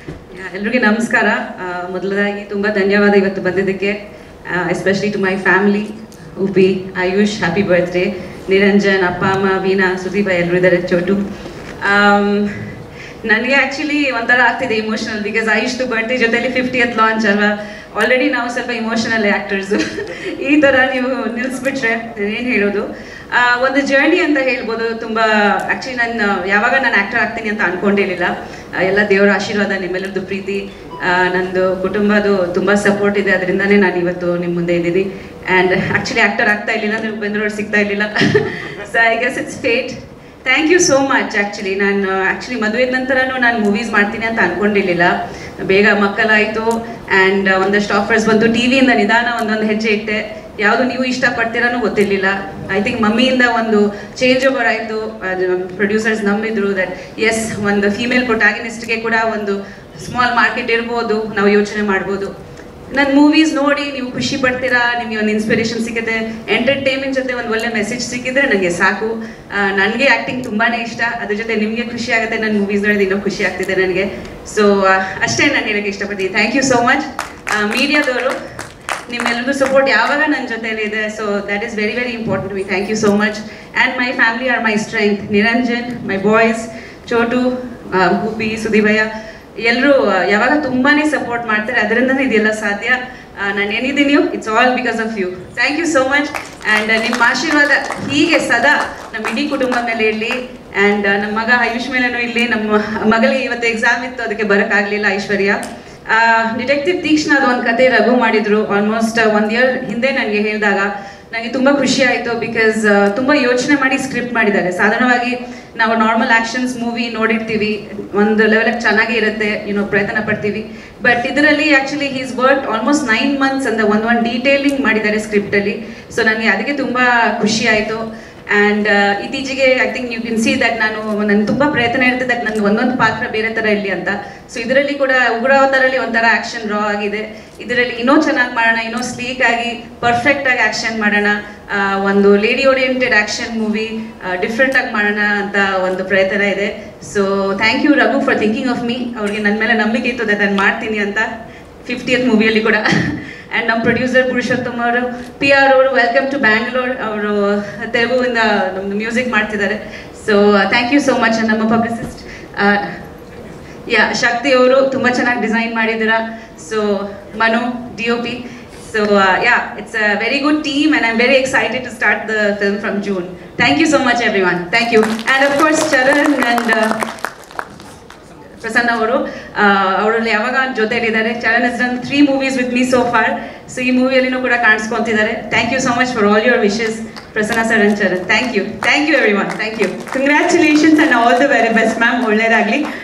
ಎಲ್ರಿಗೂ ನಮಸ್ಕಾರ ಆ, ಮೊದಲದಾಗಿ ತುಂಬ ಧನ್ಯವಾದ ಇವತ್ತು ಬಂದಿದ್ದಕ್ಕೆ especially to my family Uppi Ayush happy birthday Niranjan ಅಪ್ಪ ಅಮ್ಮ ವೀಣಾ ಸುದೀಪ ಎಲ್ಲರೂ ಇದ್ದಾರೆ ಚೋಟು ನನಗೆ ಆ್ಯಕ್ಚುಲಿ ಒಂಥರ ಆಗ್ತಿದೆ ಇಮೋಷನಲ್ ಬಿಕಾಸ್ ಆಯುಷ್ದು ಬರ್ತ್ಡೇ ಜೊತೆಲಿ ಫಿಫ್ಟಿಯತ್ ಲಾಂಚ್ ಅಲ್ವಾ ಆಲ್ರೆಡಿ ನಾವು ಸ್ವಲ್ಪ ಇಮೋಷನಲ್ ಆ್ಯಕ್ಟರ್ಸು ಈ ಥರ ನೀವು ನಿಲ್ಲಿಸ್ಬಿಟ್ರೆ ಏನು ಹೇಳೋದು ಆ, ಒಂದು ಜರ್ನಿ ಅಂತ ಹೇಳ್ಬೋದು ತುಂಬ ಆ್ಯಕ್ಚುಲಿ ನಾನು ಯಾವಾಗ ನಾನು ಆ್ಯಕ್ಟರ್ ಆಗ್ತೀನಿ ಅಂತ ಅನ್ಕೊಂಡಿರಲಿಲ್ಲ ಎಲ್ಲ ದೇವರ ಆಶೀರ್ವಾದ ನಿಮ್ಮೆಲ್ಲರದ್ದು ಪ್ರೀತಿ ಆ, ನಂದು ಕುಟುಂಬದು ತುಂಬ ಸಪೋರ್ಟ್ ಇದೆ ಅದರಿಂದನೇ ನಾನು ಇವತ್ತು ನಿಮ್ಮ ಮುಂದೆ ಇದ್ದೀನಿ ಆ್ಯಂಡ್ ಆ್ಯಕ್ಚುಲಿ ಆ್ಯಕ್ಟರ್ ಆಗ್ತಾ ಇರಲಿಲ್ಲ ನೀವು ಬೆಂಗಳೂರು ಸಿಗ್ತಾ ಇರಲಿಲ್ಲ so I guess it's fate thank you so much actually ನಾನು ಆ್ಯಕ್ಚುಲಿ ಮದುವೆ ನಂತರನೂ ನಾನು ಮೂವೀಸ್ ಮಾಡ್ತೀನಿ ಅಂತ ಅನ್ಕೊಂಡಿರಲಿಲ್ಲ ಬೇಗ ಮಕ್ಕಳಾಯಿತು ಆ್ಯಂಡ್ ಒಂದಷ್ಟು ಆಫರ್ಸ್ ಬಂತು ಟಿ ವಿಯಿಂದ ನಿಧಾನ ಒಂದೊಂದು ಹೆಜ್ಜೆ ಇಟ್ಟೆ ಯಾವುದು ನೀವು ಇಷ್ಟಪಡ್ತೀರಾನೂ ಗೊತ್ತಿರಲಿಲ್ಲ ಐ ಥಿಂಕ್ ಮಮ್ಮಿಯಿಂದ ಒಂದು ಚೇಂಜ್ ಓವರ್ ಆಯಿತು ಪ್ರೊಡ್ಯೂಸರ್ಸ್ ನಂಬಿದ್ರು ದಟ್ ಎಸ್ ಒಂದು ಫೀಮೇಲ್ ಪ್ರೊಟ್ಯಾಗನಿಸ್ಟ್ಗೆ ಕೂಡ ಒಂದು ಸ್ಮಾಲ್ ಮಾರ್ಕೆಟ್ ಇರ್ಬೋದು ನಾವು ಯೋಚನೆ ಮಾಡ್ಬೋದು ನನ್ನ ಮೂವೀಸ್ ನೋಡಿ ನೀವು ಖುಷಿ ಪಡ್ತೀರಾ ನಿಮಗೆ ಒಂದು ಇನ್ಸ್ಪಿರೇಷನ್ ಸಿಗುತ್ತೆ ಎಂಟರ್ಟೈನ್ಮೆಂಟ್ ಜೊತೆ ಒಂದು ಒಳ್ಳೆ ಮೆಸೇಜ್ ಸಿಕ್ಕಿದ್ರೆ ನನಗೆ ಸಾಕು ನನಗೆ ಆ್ಯಕ್ಟಿಂಗ್ ತುಂಬಾ ಇಷ್ಟ ಅದ್ರ ಜೊತೆ ನಿಮಗೆ ಖುಷಿ ಆಗುತ್ತೆ ನನ್ನ ಮೂವೀಸ್ ನೋಡಿದ್ರೆ ಇನ್ನೂ ಖುಷಿ ಆಗ್ತಿದೆ ನನಗೆ ಸೊ ಅಷ್ಟೇ ನಾನು ಹೇಳಕ್ಕೆ ಇಷ್ಟಪಡ್ತೀನಿ ಥ್ಯಾಂಕ್ ಯು ಸೋ ಮಚ್ ಮೀಡಿಯಾದವರು ನಿಮ್ಮೆಲ್ಲರದ್ದು ಸಪೋರ್ಟ್ ಯಾವಾಗ ನನ್ನ ಜೊತೆಲಿ ಇದೆ so that is very very important we thank you so much and my family are my strength Niranjan my boys Chotu Gubbi ಸುದೀಭಯ್ಯ ಎಲ್ಲರೂ ಯಾವಾಗ ತುಂಬಾನೇ ಸಪೋರ್ಟ್ ಮಾಡ್ತಾರೆ ಅದರಿಂದನೇ ಇದೆಲ್ಲ ಸಾಧ್ಯ ನಾನು ಏನಿದ್ದೀನಿಯೋ it's all because of you thank you so much and ನಿಮ್ಮ ಆಶೀರ್ವಾದ ಹೀಗೆ ಸದಾ ನಮ್ಮ ಇಡೀ ಕುಟುಂಬ ಮೇಲೆ ಇರಲಿ ಆ್ಯಂಡ್ ನಮ್ಮ ಮಗ ಆಯುಷ್ ಮೇಲೇನೂ ಇಲ್ಲಿ ನಮ್ಮ ಮಗಳಿಗೆ ಇವತ್ತು ಎಕ್ಸಾಮ್ ಇತ್ತು ಅದಕ್ಕೆ ಬರೋಕ್ಕಾಗಲಿಲ್ಲ ಐಶ್ವರ್ಯ ಡಿಟೆಕ್ಟಿವ್ ತೀಕ್ಷ್ಣ ಅದು ಒಂದು ಕತೆ ರಘು ಮಾಡಿದ್ರು ಆಲ್ಮೋಸ್ಟ್ ಒಂದು ಇಯರ್ ಹಿಂದೆ ನನಗೆ ಹೇಳಿದಾಗ ನನಗೆ ತುಂಬ ಖುಷಿ ಆಯಿತು ಬಿಕಾಸ್ ತುಂಬ ಯೋಚನೆ ಮಾಡಿ ಸ್ಕ್ರಿಪ್ಟ್ ಮಾಡಿದ್ದಾರೆ ಸಾಧಾರಣವಾಗಿ ನಾವು ನಾರ್ಮಲ್ ಆ್ಯಕ್ಷನ್ಸ್ ಮೂವಿ ನೋಡಿರ್ತೀವಿ ಒಂದು ಲೆವೆಲಿಗೆ ಚೆನ್ನಾಗಿ ಇರುತ್ತೆ ಏನೋ ಪ್ರಯತ್ನ ಪಡ್ತೀವಿ ಬಟ್ ಇದರಲ್ಲಿ actually he's work almost nine months ಅಂತ ಒಂದು ಒಂದು ಡೀಟೇಲಿಂಗ್ ಮಾಡಿದ್ದಾರೆ ಸ್ಕ್ರಿಪ್ಟಲ್ಲಿ ಸೊ ನನಗೆ ಅದಕ್ಕೆ ತುಂಬ ಖುಷಿ ಆಯಿತು ಆ್ಯಂಡ್ ಇತ್ತೀಚೆಗೆ I think you can see that ನಾನು ನನ್ನ ತುಂಬ ಪ್ರಯತ್ನ ಇರುತ್ತೆ ದಟ್ ನನ್ನ ಒಂದೊಂದು ಪಾತ್ರ ಬೇರೆ ಥರ ಇರಲಿ ಅಂತ ಸೊ ಇದರಲ್ಲಿ ಕೂಡ ಉಗ್ರಾವತಾರಲ್ಲಿ ಒಂಥರ ಆ್ಯಕ್ಷನ್ ರಾ ಆಗಿದೆ ಇದರಲ್ಲಿ ಇನ್ನೂ ಚೆನ್ನಾಗಿ ಮಾಡೋಣ ಇನ್ನೂ ಸ್ಲೀಕ್ ಆಗಿ ಪರ್ಫೆಕ್ಟ್ ಆಗಿ ಆ್ಯಕ್ಷನ್ ಮಾಡೋಣ ಆ, ಒಂದು lady oriented action movie different ಆಗಿ ಮಾಡೋಣ ಅಂತ ಒಂದು ಪ್ರಯತ್ನ ಇದೆ so thank you Raghu for thinking of me ಅವ್ರಿಗೆ ನನ್ನ ಮೇಲೆ ನಂಬಿಕೆ ಇತ್ತು ದಟ್ ನಾನು ಮಾಡ್ತೀನಿ ಅಂತ ಫಿಫ್ಟಿಯತ್ ಮೂವಿಯಲ್ಲಿ ಕೂಡ ಆ್ಯಂಡ್ ನಮ್ಮ ಪ್ರೊಡ್ಯೂಸರ್ ಪುರುಷೋತ್ತಮ್ ಅವರು ಪಿ ಆರ್ ಅವರು ವೆಲ್ಕಮ್ ಟು ಬ್ಯಾಂಗ್ಳೂರ್ ಅವರು ತೆಲುಗುವಿಂದ ನಮ್ಮದು ಮ್ಯೂಸಿಕ್ ಮಾಡ್ತಿದ್ದಾರೆ so thank you so much ನಮ್ಮ ಪಬ್ಲಿಸಿಸ್ಟ್ ಯಾ ಶಕ್ತಿ ಅವರು ತುಂಬ ಚೆನ್ನಾಗಿ ಡಿಸೈನ್ ಮಾಡಿದ್ದೀರಾ so Manu D O P so yeah it's a very good team and I'm very excited to start the film from June thank you so much everyone thank you and of course Charan and Prasanna ಅವರು ಅವರಲ್ಲಿ ಯಾವಾಗ ಜೊತೆಲಿದ್ದಾರೆ Charan is done three movies with me so far so ಈ ಮೂವಿಯಲ್ಲಿನೂ ಕೂಡ ಕಾಣಿಸ್ಕೊಂತಿದ್ದಾರೆ thank you so much for all your wishes Prasanna sir and Charan thank you thank you everyone thank you congratulations and all the very best ma'am ಒಳ್ಳೇದಾಗಲಿ